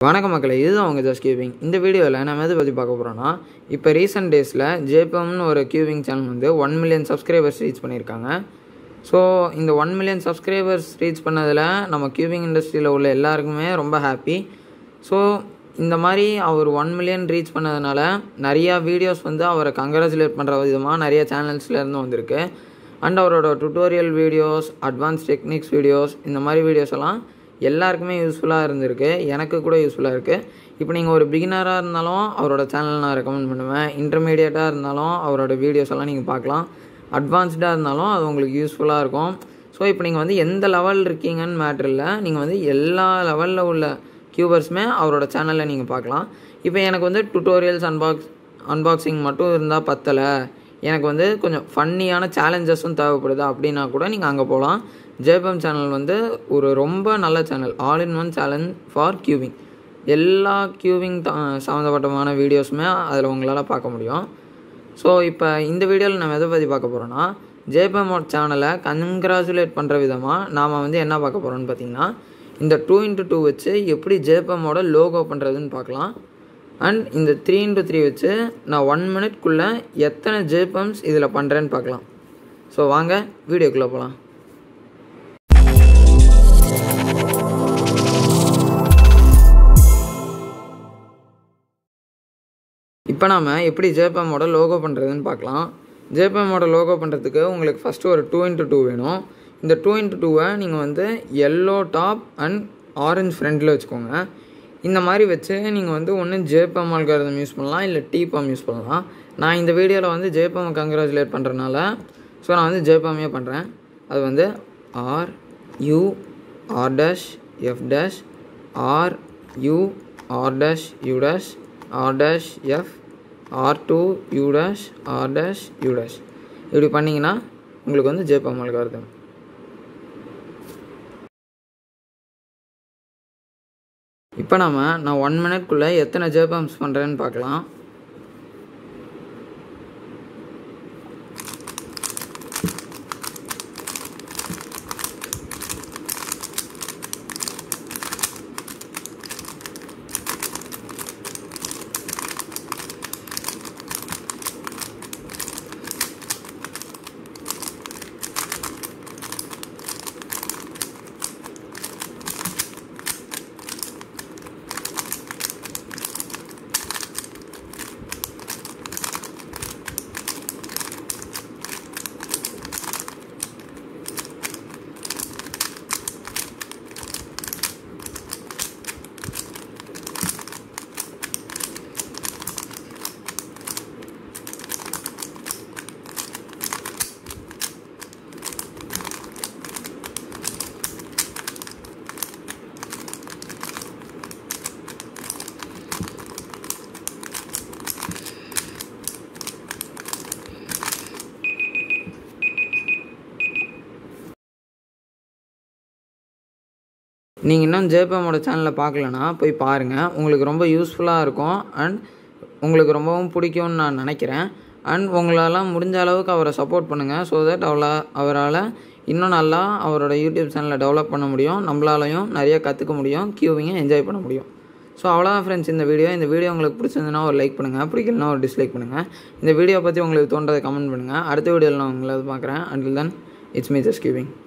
வணக்கம் மக்களே இதுதான் உங்கள் ஜஸ்ட் கியூவிங் இந்த வீடியோவில் நம்ம எதை பற்றி பார்க்க போகிறோன்னா இப்போ ரீசெண்ட் டேஸில் ஜேபம்னு ஒரு கியூவிங் சேனல் வந்து ஒன் மில்லியன் சப்ஸ்கிரைபர்ஸ் ரீச் பண்ணியிருக்காங்க ஸோ இந்த ஒன் மில்லியன் சப்ஸ்கிரைபர்ஸ் ரீச் பண்ணதில் நம்ம கியூவிங் இண்டஸ்ட்ரியில் உள்ள எல்லாருக்குமே ரொம்ப ஹாப்பி ஸோ இந்த மாதிரி அவர் ஒன் மில்லியன் ரீச் பண்ணதுனால நிறையா வீடியோஸ் வந்து அவரை கங்க்ராச்சுலேட் பண்ணுற விதமாக நிறைய சேனல்ஸ்லேருந்து வந்திருக்கு அண்ட் அவரோட tutorial videos advance techniques videos இந்த மாதிரி வீடியோஸ் எல்லாம் எல்லாருக்குமே யூஸ்ஃபுல்லாக இருந்திருக்கு எனக்கு கூட யூஸ்ஃபுல்லாக இருக்குது இப்போ நீங்கள் ஒரு பிகினராக இருந்தாலும் அவரோட சேனல் நான் ரெக்கமெண்ட் பண்ணுவேன் இன்டர்மீடியட்டாக இருந்தாலும் அவரோட வீடியோஸ் எல்லாம் நீங்கள் பார்க்கலாம் அட்வான்ஸ்டாக இருந்தாலும் அது உங்களுக்கு யூஸ்ஃபுல்லாக இருக்கும் ஸோ இப்போ நீங்கள் வந்து எந்த லெவல் இருக்கீங்கன்னு மேட்ரு இல்லை நீங்கள் வந்து எல்லா லெவலில் உள்ள கியூபர்ஸுமே அவரோட சேனலில் நீங்கள் பார்க்கலாம் இப்போ எனக்கு வந்து டுட்டோரியல்ஸ் அன்பாக்ஸ் அன்பாக்சிங் மட்டும் இருந்தால் பத்தலை எனக்கு வந்து கொஞ்சம் ஃபன்னியான சேலஞ்சஸும் தேவைப்படுது அப்படின்னா கூட நீங்கள் அங்கே போகலாம் ஜேபம் சேனல் வந்து ஒரு ரொம்ப நல்ல channel all in one challenge for quilling எல்லா கியூவிங் சம்மந்தப்பட்டமான வீடியோஸுமே அதில் உங்களால் பார்க்க முடியும் ஸோ இப்போ இந்த வீடியோவில் நம்ம எதை பற்றி பார்க்க போகிறோன்னா ஜேபமோட் சேனலை கங்க்ராச்சுலேட் பண்ணுற விதமாக நாம் வந்து என்ன பார்க்க போகிறோம்னு பார்த்தீங்கன்னா இந்த டூ இன்ட்டு டூ வச்சு எப்படி ஜேபமோட லோகோ பண்ணுறதுன்னு பார்க்கலாம் அண்ட் இந்த த்ரீ இன்ட்டு த்ரீ வச்சு நான் ஒன் மினிட்குள்ளே எத்தனை ஜேபம்ஸ் இதில் பண்ணுறேன்னு பார்க்கலாம் ஸோ வாங்க வீடியோக்குள்ளே போகலாம் இப்போ நாம் எப்படி ஜேபமோட லோகோ பண்ணுறதுன்னு பார்க்கலாம் ஜேபமோட லோகோ பண்ணுறதுக்கு உங்களுக்கு ஃபஸ்ட்டு ஒரு டூ இன்ட்டு டூ வேணும் இந்த டூ இன்ட்டு டூவை நீங்கள் வந்து எல்லோ டாப் அண்ட் ஆரஞ்ச் ஃப்ரண்டில் வச்சுக்கோங்க இந்த மாதிரி வச்சு நீங்கள் வந்து ஒன்று ஜேபம் அல்காரதம் யூஸ் பண்ணலாம் இல்லை டிபாம் யூஸ் பண்ணலாம் நான் இந்த வீடியோவில் வந்து ஜேபம் கங்க்ராச்சுலேட் பண்ணுறனால ஸோ நான் வந்து ஜேபாமே பண்ணுறேன் அது வந்து R U R dash F dash R U R dash U dash R dash F R two U dash R dash U dash இப்படி பண்ணிங்கன்னா உங்களுக்கு வந்து ஜேபாம் அல்காரதம் இப்போ நம்ம நான் ஒன் மினிட்குள்ளே எத்தனை ஜேபம்ஸ் பண்ணுறேன்னு பார்க்கலாம் நீங்கள் இன்னும் ஜேபமோட சேனலை பார்க்கலனா போய் பாருங்கள் உங்களுக்கு ரொம்ப யூஸ்ஃபுல்லாக இருக்கும் அண்ட் உங்களுக்கு ரொம்பவும் பிடிக்கும்னு நான் நினைக்கிறேன் அண்ட் உங்களால் முடிஞ்ச அளவுக்கு அவரை சப்போர்ட் பண்ணுங்கள் ஸோ தட் அவளை அவரால் இன்னும் நல்லா அவரோட யூடியூப் சேனலை டெவலப் பண்ண முடியும் நம்மளாலையும் நிறைய கற்றுக்க முடியும் கியூவிங்கை என்ஜாய் பண்ண முடியும் ஸோ அவ்வளோதான் ஃப்ரெண்ட்ஸ் இந்த வீடியோ இந்த வீடியோ உங்களுக்கு பிடிச்சிருந்துன்னா ஒரு லைக் பண்ணுங்கள் பிடிக்கலனா ஒரு டிஸ்லைக் பண்ணுங்கள் இந்த வீடியோ பற்றி உங்களுக்கு தோன்றதை கமெண்ட் பண்ணுங்கள் அடுத்த வீடியோவில் நான் உங்களை பார்க்குறேன் until then it's me just queuing